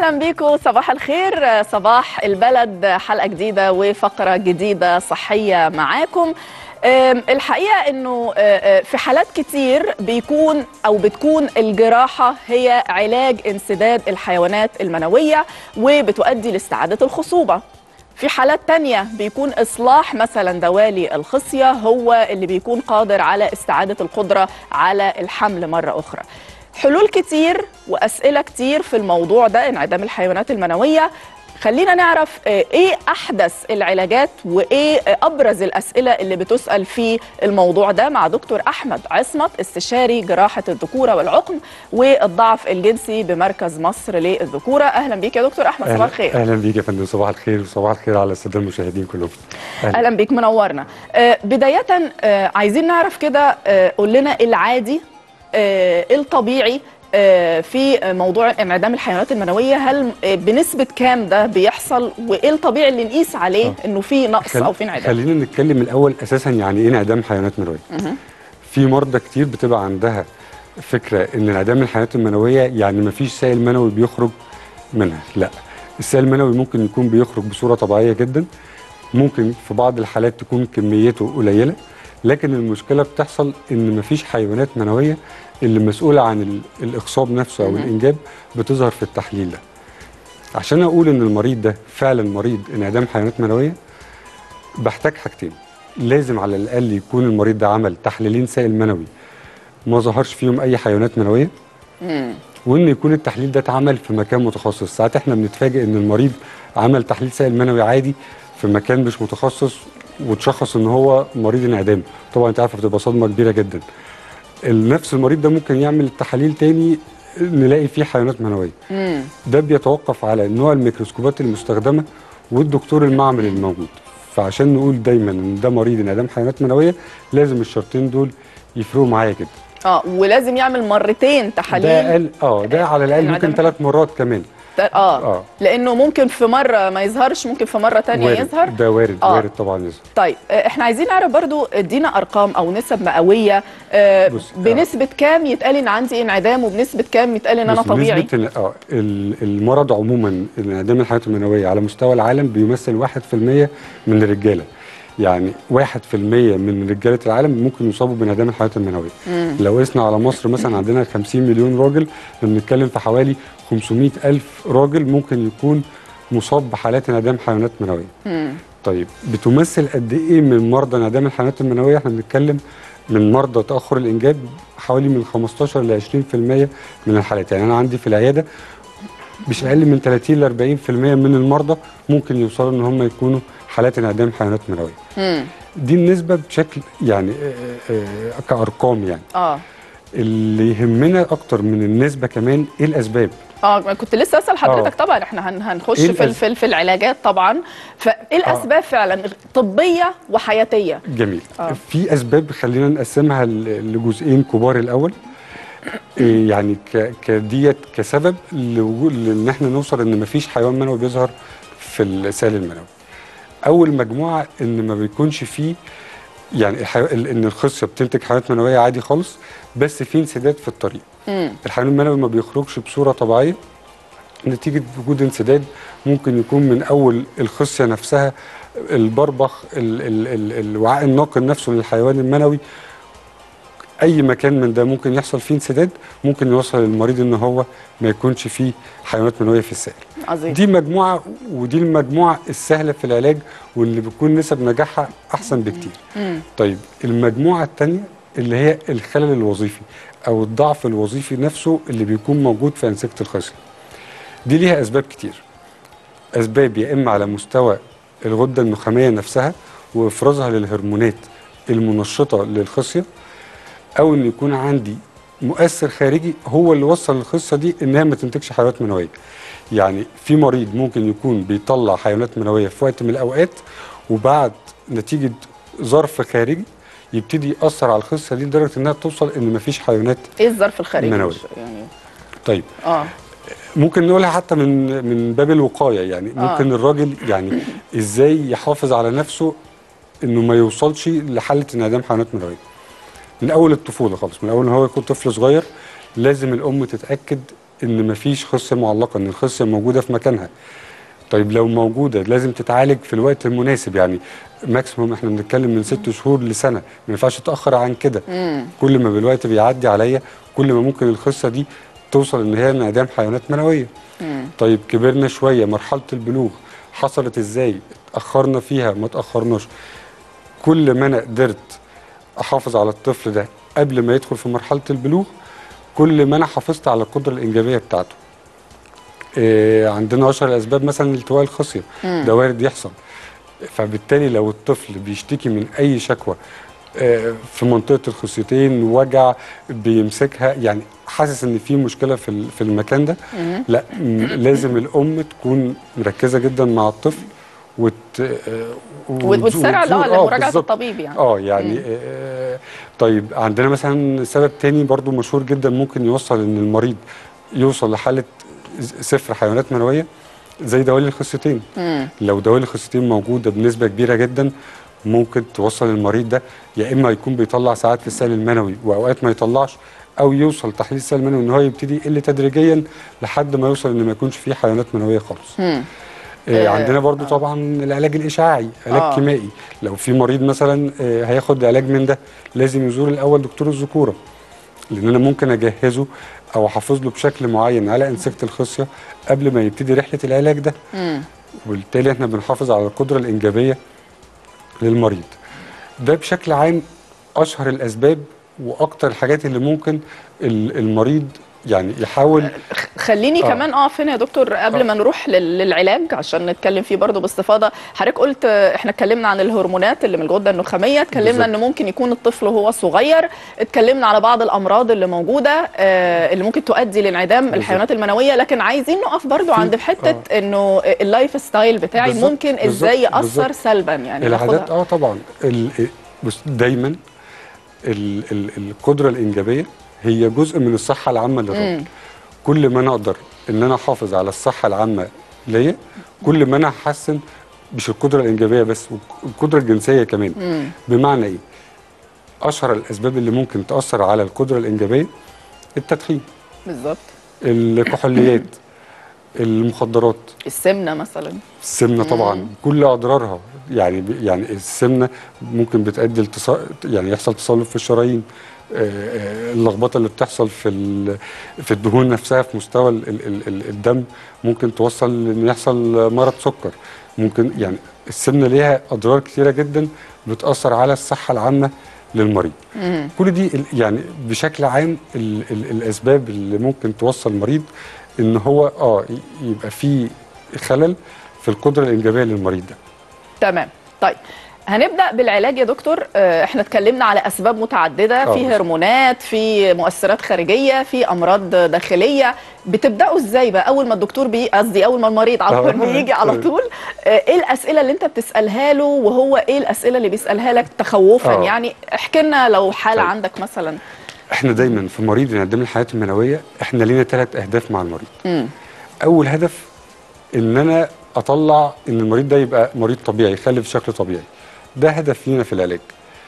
اهلا بيكم صباح الخير صباح البلد حلقه جديده وفقره جديده صحيه معاكم أم، الحقيقه انه أه، أه، في حالات كتير بيكون او بتكون الجراحه هي علاج انسداد الحيوانات المنويه وبتؤدي لاستعاده الخصوبه في حالات تانية بيكون إصلاح مثلا دوالي الخصية هو اللي بيكون قادر على استعادة القدرة على الحمل مرة أخرى حلول كتير وأسئلة كتير في الموضوع ده انعدام الحيوانات المنوية خلينا نعرف آه، ايه احدث العلاجات وايه آه، ابرز الاسئله اللي بتسال في الموضوع ده مع دكتور احمد عصمت استشاري جراحه الذكوره والعقم والضعف الجنسي بمركز مصر للذكوره اهلا بيك يا دكتور احمد صباح الخير اهلا بيك يا فندم صباح الخير وصباح الخير على الساده المشاهدين كلهم اهلا بيك منورنا آه، بدايه آه، عايزين نعرف كده آه، قول لنا العادي آه، الطبيعي آه، في موضوع انعدام الحيوانات المنويه هل آه، بنسبه كام ده بيحصل وايه الطبيعي اللي نقيس عليه آه. انه في نقص خل- او في انعدام خلينا نتكلم الاول اساسا يعني ايه انعدام حيوانات منويه في مرضى كتير بتبقى عندها فكره ان انعدام الحيوانات المنويه يعني ما فيش سائل منوي بيخرج منها لا السائل المنوي ممكن يكون بيخرج بصوره طبيعيه جدا ممكن في بعض الحالات تكون كميته قليله لكن المشكله بتحصل ان ما فيش حيوانات منويه اللي مسؤوله عن ال- الاخصاب نفسه او مهم. الانجاب بتظهر في التحليل ده عشان اقول ان المريض ده فعلا مريض انعدام حيوانات منويه بحتاج حاجتين لازم على الاقل يكون المريض ده عمل تحليلين سائل منوي ما ظهرش فيهم اي حيوانات منويه مم. وان يكون التحليل ده اتعمل في مكان متخصص ساعات احنا بنتفاجئ ان المريض عمل تحليل سائل منوي عادي في مكان مش متخصص وتشخص ان هو مريض انعدام طبعا انت عارفه بتبقى صدمه كبيره جدا نفس المريض ده ممكن يعمل تحاليل تاني نلاقي فيه حيوانات منويه مم. ده بيتوقف على نوع الميكروسكوبات المستخدمه والدكتور المعمل الموجود فعشان نقول دايما ان ده مريض انعدام حيوانات منويه لازم الشرطين دول يفرقوا معايا جدا اه ولازم يعمل مرتين ده تحاليل اقل اه ده على الاقل انعدام ممكن ثلاث مرات كمان اه, اه لانه ممكن في مره ما يظهرش ممكن في مره تانية وارد يظهر ده وارد آه. وارد طبعا يظهر طيب آه، احنا عايزين نعرف برضو ادينا ارقام او نسب مئويه آه، بص، آه. بنسبه كام يتقال ان عندي انعدام وبنسبه كام يتقال ان انا بص، طبيعي نسبة ال- اه ال- المرض عموما انعدام الحيوانات المنويه على مستوى العالم بيمثل 1% من الرجاله يعني 1% من رجاله العالم ممكن يصابوا بانعدام الحيوانات المنويه مم. لو قسنا على مصر مثلا عندنا 50 مليون راجل بنتكلم في حوالي 500 ألف راجل ممكن يكون مصاب بحالات انعدام حيوانات منوية مم. طيب بتمثل قد إيه من مرضى انعدام الحيوانات المنوية احنا بنتكلم من مرضى تأخر الإنجاب حوالي من 15 ل 20% من الحالات يعني أنا عندي في العيادة مش أقل من 30 ل 40% من المرضى ممكن يوصلوا إن هم يكونوا حالات انعدام حيوانات منوية مم. دي النسبة بشكل يعني آه، آه، كأرقام يعني اه اللي يهمنا اكتر من النسبه كمان ايه الاسباب اه ما كنت لسه اسال حضرتك آه. طبعا احنا هن- هنخش إيه في ال- الأس- في, ال- في العلاجات طبعا فايه الاسباب فعلا طبيه وحياتيه جميل آه. في اسباب خلينا نقسمها ل- لجزئين كبار الاول إيه يعني ك- كديت كسبب لوجود ان احنا نوصل ان مفيش حيوان منوي بيظهر في السائل المنوي اول مجموعه ان ما بيكونش فيه يعني الحيو... ال- ان الخصيه بتنتج حيوانات منويه عادي خالص بس في انسداد في الطريق مم. الحيوان المنوي ما بيخرجش بصوره طبيعيه نتيجه وجود انسداد ممكن يكون من اول الخصيه نفسها البربخ ال ال ال الوعاء الناقل نفسه للحيوان المنوي اي مكان من ده ممكن يحصل فيه انسداد ممكن يوصل المريض ان هو ما يكونش فيه حيوانات منويه في السائل عظيم دي مجموعه ودي المجموعه السهله في العلاج واللي بتكون نسب نجاحها احسن بكتير مم. طيب المجموعة الثانية اللي هي الخلل الوظيفي أو الضعف الوظيفي نفسه اللي بيكون موجود في أنسجة الخصية. دي ليها أسباب كتير. أسباب يا إما على مستوى الغدة النخامية نفسها وإفرازها للهرمونات المنشطة للخصية أو إن يكون عندي مؤثر خارجي هو اللي وصل الخصة دي إنها ما تنتجش حيوانات منوية. يعني في مريض ممكن يكون بيطلع حيوانات منوية في وقت من الأوقات وبعد نتيجة ظرف خارجي يبتدي يأثر على الخصة دي لدرجة إنها توصل إن مفيش حيوانات ايه الظرف الخارجي منوي. مش- يعني طيب اه ممكن نقولها حتى من من باب الوقاية يعني آه. ممكن الراجل يعني إزاي يحافظ على نفسه إنه ما يوصلش لحالة انعدام حيوانات منوية من أول الطفولة خالص من أول ما هو يكون طفل صغير لازم الأم تتأكد ان مفيش خصيه معلقه ان الخصيه موجوده في مكانها طيب لو موجوده لازم تتعالج في الوقت المناسب يعني ماكسيموم احنا بنتكلم من ست شهور لسنه ما ينفعش تاخر عن كده كل ما بالوقت بيعدي عليا كل ما ممكن الخصه دي توصل ان هي انعدام حيوانات منويه طيب كبرنا شويه مرحله البلوغ حصلت ازاي اتاخرنا فيها ما اتاخرناش كل ما انا قدرت احافظ على الطفل ده قبل ما يدخل في مرحله البلوغ كل ما انا حافظت على القدره الانجابيه بتاعته إيه عندنا اشهر الاسباب مثلا التواء الخصيه ده وارد يحصل فبالتالي لو الطفل بيشتكي من اي شكوى آه، في منطقه الخصيتين وجع بيمسكها يعني حاسس ان في مشكله في ال- في المكان ده لا م- لازم الام تكون مركزه جدا مع الطفل وت آه، وت- وتسرع وتزور- اه لمراجعه بالظبط. الطبيب يعني اه يعني آه طيب عندنا مثلا سبب تاني برضو مشهور جدا ممكن يوصل ان المريض يوصل لحاله صفر حيوانات منويه زي دوالي الخصيتين لو دوالي الخصيتين موجوده بنسبه كبيره جدا ممكن توصل المريض ده يا اما يكون بيطلع ساعات في السائل المنوي واوقات ما يطلعش او يوصل تحليل السائل المنوي ان هو يبتدي يقل تدريجيا لحد ما يوصل ان ما يكونش فيه حيوانات منويه خالص مم. آه آه، عندنا برضو طبعا العلاج الاشعاعي علاج آه. آه. كيميائي لو في مريض مثلا آه هياخد علاج من ده لازم يزور الاول دكتور الذكوره لان انا ممكن اجهزه او احافظ له بشكل معين على انسجه الخصيه قبل ما يبتدي رحله العلاج ده مم. وبالتالي احنا بنحافظ على القدره الانجابيه للمريض ده بشكل عام اشهر الاسباب واكتر الحاجات اللي ممكن ال- المريض يعني يحاول خليني آه. كمان اقف هنا يا دكتور قبل آه. ما نروح لل- للعلاج عشان نتكلم فيه برضه باستفاضه حضرتك قلت آه، احنا اتكلمنا عن الهرمونات اللي من الغده النخاميه اتكلمنا بالظبط. ان ممكن يكون الطفل وهو صغير اتكلمنا على بعض الامراض اللي موجوده آه، اللي ممكن تؤدي لانعدام بالظبط. الحيوانات المنويه لكن عايزين نقف برضه في- عند في حته آه. انه اللايف ستايل بتاعي بالظبط، ممكن بالظبط، ازاي ياثر بالظبط. سلبا يعني العادات ناخدها. اه طبعا ال- بص دايما ال ال القدره الانجابيه هي جزء من الصحه العامه للراجل مم. كل ما انا اقدر ان انا احافظ على الصحه العامه ليا كل ما انا هحسن مش القدره الانجابيه بس والقدره الجنسيه كمان مم. بمعنى ايه اشهر الاسباب اللي ممكن تاثر على القدره الانجابيه التدخين بالظبط الكحوليات المخدرات السمنه مثلا السمنه طبعا كل اضرارها يعني يعني السمنه ممكن بتؤدي لتص... يعني يحصل تصلب في الشرايين آه، آه، اللخبطه اللي بتحصل في ال... في الدهون نفسها في مستوى ال... ال... ال... الدم ممكن توصل ان يحصل مرض سكر ممكن يعني السمنه ليها اضرار كثيره جدا بتاثر على الصحه العامه للمريض مم. كل دي ال- يعني بشكل عام ال ال الاسباب اللي ممكن توصل المريض ان هو اه ي- يبقى في خلل في القدره الانجابيه للمريض ده تمام طيب هنبدا بالعلاج يا دكتور آه، احنا اتكلمنا على اسباب متعدده آه. في هرمونات في مؤثرات خارجيه في امراض داخليه بتبداوا ازاي بقى اول ما الدكتور بي قصدي اول ما المريض عفوا آه. بيجي على طول آه، ايه الاسئله اللي انت بتسالها له وهو ايه الاسئله اللي بيسالها لك تخوفا آه. يعني احكي لنا لو حاله طيب. عندك مثلا احنا دايما في مريض انعدام الحياه المنويه احنا لينا ثلاث اهداف مع المريض مم. اول هدف ان انا اطلع ان المريض ده يبقى مريض طبيعي يخلف بشكل طبيعي ده هدف لينا في العلاج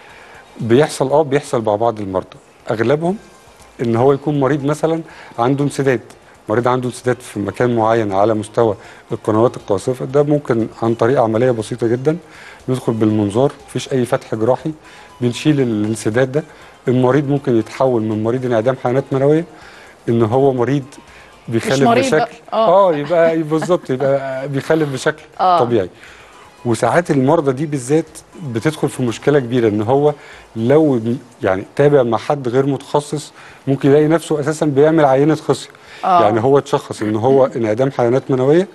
بيحصل اه بيحصل مع بعض المرضى اغلبهم ان هو يكون مريض مثلا عنده انسداد مريض عنده انسداد في مكان معين على مستوى القنوات القاصفه ده ممكن عن طريق عمليه بسيطه جدا ندخل بالمنظار مفيش اي فتح جراحي بنشيل الانسداد ده المريض ممكن يتحول من مريض انعدام حيوانات منويه ان هو مريض بيخلف مريض بقى. بشكل آه. اه يبقى بالظبط يبقى بيخلف بشكل آه. طبيعي وساعات المرضى دي بالذات بتدخل في مشكله كبيره ان هو لو يعني تابع مع حد غير متخصص ممكن يلاقي نفسه اساسا بيعمل عينه خصيه آه. يعني هو اتشخص ان هو انعدام حيوانات منويه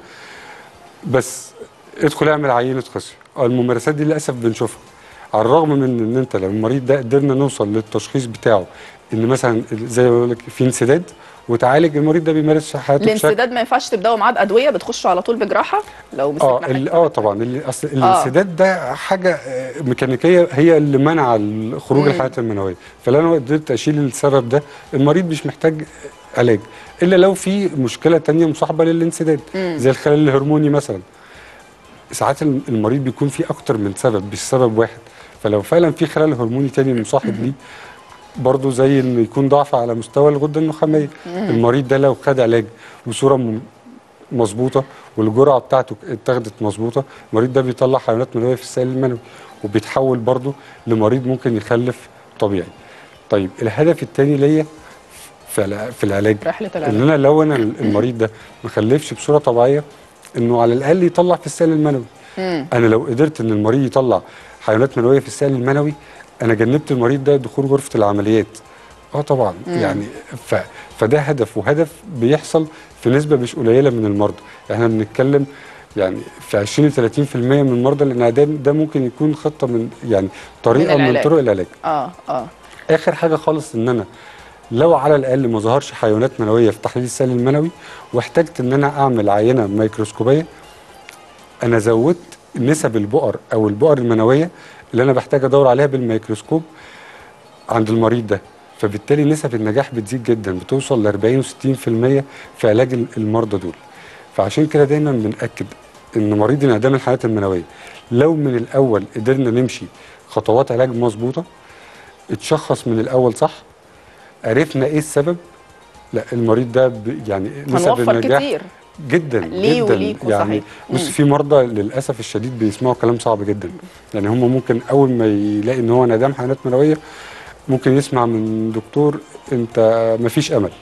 بس ادخل اعمل عينه خصيه آه، الممارسات دي للاسف بنشوفها على الرغم من ان انت لو المريض ده قدرنا نوصل للتشخيص بتاعه ان مثلا زي ما بقول لك في انسداد وتعالج المريض ده بيمارس حياته بشكل الانسداد ما ينفعش تبداوا معاه بادويه بتخشوا على طول بجراحه لو مسكنا اه حاجة. ال- اه طبعا ال- اصل الانسداد ده حاجه آه، ميكانيكيه هي اللي منع ال- خروج مم. الحياه المنويه فلو انا قدرت اشيل السبب ده المريض مش محتاج علاج الا لو في مشكله تانية مصاحبه للانسداد مم. زي الخلل الهرموني مثلا ساعات الم- المريض بيكون فيه اكتر من سبب مش سبب واحد فلو فعلا في خلل هرموني تاني مصاحب ليه برضو زي انه يكون ضعف على مستوى الغده النخاميه المريض ده لو خد علاج بصوره م- مظبوطه والجرعه بتاعته اتاخدت مظبوطه المريض ده بيطلع حيوانات منويه في السائل المنوي وبيتحول برضو لمريض ممكن يخلف طبيعي طيب الهدف الثاني ليا في الع- في العلاج رحله ان العلاج انا لو انا المريض ده ما خلفش بصوره طبيعيه انه على الاقل يطلع في السائل المنوي مم. انا لو قدرت ان المريض يطلع حيوانات منويه في السائل المنوي انا جنبت المريض ده دخول غرفه العمليات اه طبعا مم. يعني ف... فده هدف وهدف بيحصل في نسبه مش قليله من المرضى احنا بنتكلم يعني في 20 ل 30% من مرضى الانعدام ده ممكن يكون خطه من يعني طريقه من, من العلاج. طرق العلاج اه اه اخر حاجه خالص ان انا لو على الاقل ما ظهرش حيوانات منويه في تحليل السائل المنوي واحتجت ان انا اعمل عينه ميكروسكوبيه انا زودت نسب البؤر او البؤر المنويه اللي انا بحتاج ادور عليها بالميكروسكوب عند المريض ده فبالتالي نسب النجاح بتزيد جدا بتوصل ل 40 و60% في علاج ال- المرضى دول فعشان كده دايما بنأكد ان مريض انعدام الحيوانات المنويه لو من الاول قدرنا نمشي خطوات علاج مظبوطه اتشخص من الاول صح عرفنا ايه السبب لا المريض ده ب- يعني نسب هنوفر النجاح كتير جدا ليه جدا وليكوا يعني صحيح. بص مم. في مرضى للاسف الشديد بيسمعوا كلام صعب جدا يعني هم ممكن اول ما يلاقي ان هو انعدام حيوانات منويه ممكن يسمع من دكتور انت ما فيش امل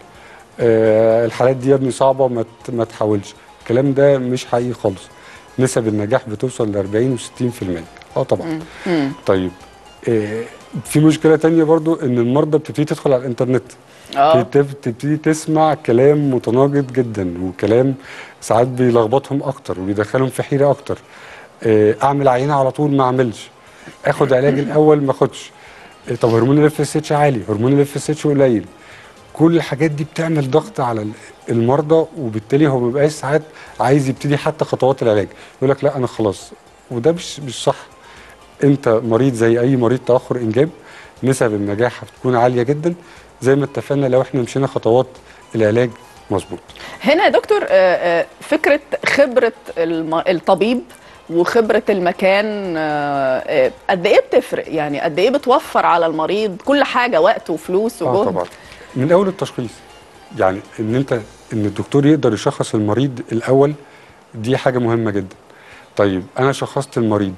آه الحالات دي يا ابني صعبه ما ت- ما تحاولش الكلام ده مش حقيقي خالص نسب النجاح بتوصل ل 40 و60% اه طبعا مم. طيب آه في مشكله تانية برضو ان المرضى بتبتدي تدخل على الانترنت اه تب- تبتدي تسمع كلام متناقض جدا وكلام ساعات بيلخبطهم اكتر وبيدخلهم في حيره اكتر آه، اعمل عينه على طول ما اعملش اخد علاج الاول ما اخدش آه، طب هرمون الاف اس اتش عالي هرمون الاف اس اتش قليل كل الحاجات دي بتعمل ضغط على ال- المرضى وبالتالي هو ما بيبقاش ساعات عايز يبتدي حتى خطوات العلاج يقول لك لا انا خلاص وده مش مش صح انت مريض زي اي مريض تاخر انجاب نسب النجاح هتكون عاليه جدا زي ما اتفقنا لو احنا مشينا خطوات العلاج مظبوط هنا يا دكتور آه، آه، فكرة خبرة الم- الطبيب وخبرة المكان آه، آه، قد ايه بتفرق يعني قد ايه بتوفر على المريض كل حاجة وقت وفلوس وجهد اه طبعا من اول التشخيص يعني ان انت ان الدكتور يقدر يشخص المريض الاول دي حاجه مهمه جدا طيب انا شخصت المريض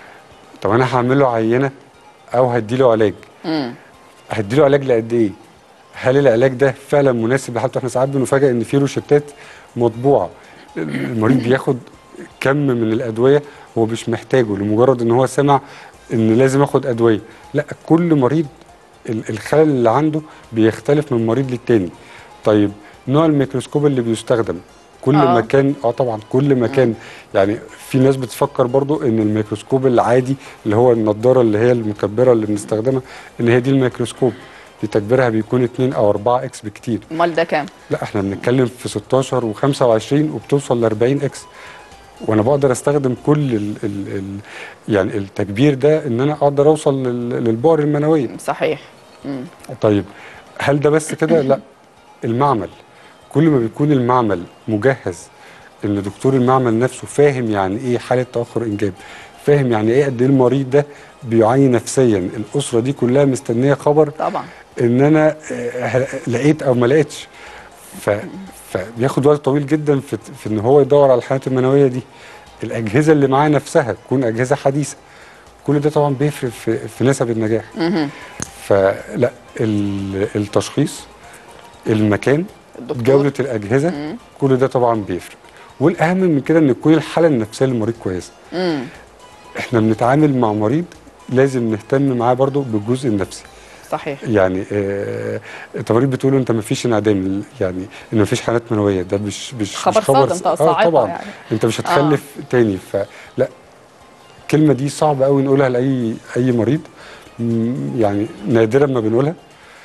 طب انا هعمل له عينه او هديله علاج مم. هديله علاج لقد ايه هل العلاج ده فعلا مناسب لحالته احنا ساعات بنفاجئ ان في روشتات مطبوعه المريض بياخد كم من الادويه هو مش محتاجه لمجرد ان هو سمع ان لازم اخد ادويه لا كل مريض ال- الخلل اللي عنده بيختلف من مريض للتاني طيب نوع الميكروسكوب اللي بيستخدم كل آه. آه. مكان اه طبعا كل مكان يعني في ناس بتفكر برضو ان الميكروسكوب العادي اللي هو النضاره اللي هي المكبره اللي بنستخدمها ان هي دي الميكروسكوب دي تكبيرها بيكون 2 او 4 اكس بكتير امال ده كام؟ لا احنا بنتكلم في 16 و25 وبتوصل ل 40 اكس وانا بقدر استخدم كل ال ال ال يعني التكبير ده ان انا اقدر اوصل لل- للبؤر المنويه صحيح مم. طيب هل ده بس كده لا المعمل كل ما بيكون المعمل مجهز ان دكتور المعمل نفسه فاهم يعني ايه حاله تاخر انجاب فاهم يعني ايه قد ايه المريض ده بيعاني نفسيا الاسره دي كلها مستنيه خبر طبعا ان انا آه، لقيت او ما لقيتش ف فبياخد وقت طويل جدا في, في ان هو يدور على الحالات المنويه دي الاجهزه اللي معاه نفسها تكون اجهزه حديثه كل ده طبعا بيفرق في, في نسب النجاح مهم. فلا ال- التشخيص المكان الدكتور جوده الاجهزه مم. كل ده طبعا بيفرق والاهم من كده ان تكون الحاله النفسيه للمريض كويسه مم. احنا بنتعامل مع مريض لازم نهتم معاه برضو بالجزء النفسي صحيح يعني آه التمارين بتقول انت ما فيش انعدام يعني ان ما فيش حالات منويه ده مش مش خبر مش خبر صادم صاعقة طبعا يعني. انت مش هتخلف تاني فلا الكلمه دي صعبه قوي نقولها لاي اي مريض م- يعني نادرا ما بنقولها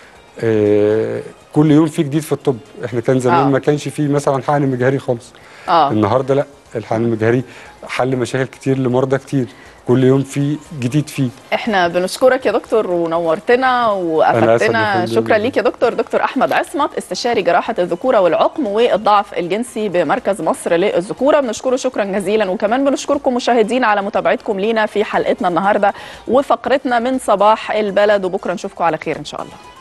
آه كل يوم في جديد في الطب احنا كان زمان آه. ما كانش فيه مثلا حقن مجهري خالص اه النهارده لا الحقن المجهري حل مشاكل كتير لمرضى كتير كل يوم في جديد فيه احنا بنشكرك يا دكتور ونورتنا أنا وافدتنا أسعد يا فندم. شكرا ليك يا دكتور دكتور احمد عصمت استشاري جراحه الذكوره والعقم والضعف الجنسي بمركز مصر للذكوره بنشكره شكرا جزيلا وكمان بنشكركم مشاهدينا على متابعتكم لينا في حلقتنا النهارده وفقرتنا من صباح البلد وبكره نشوفكم على خير ان شاء الله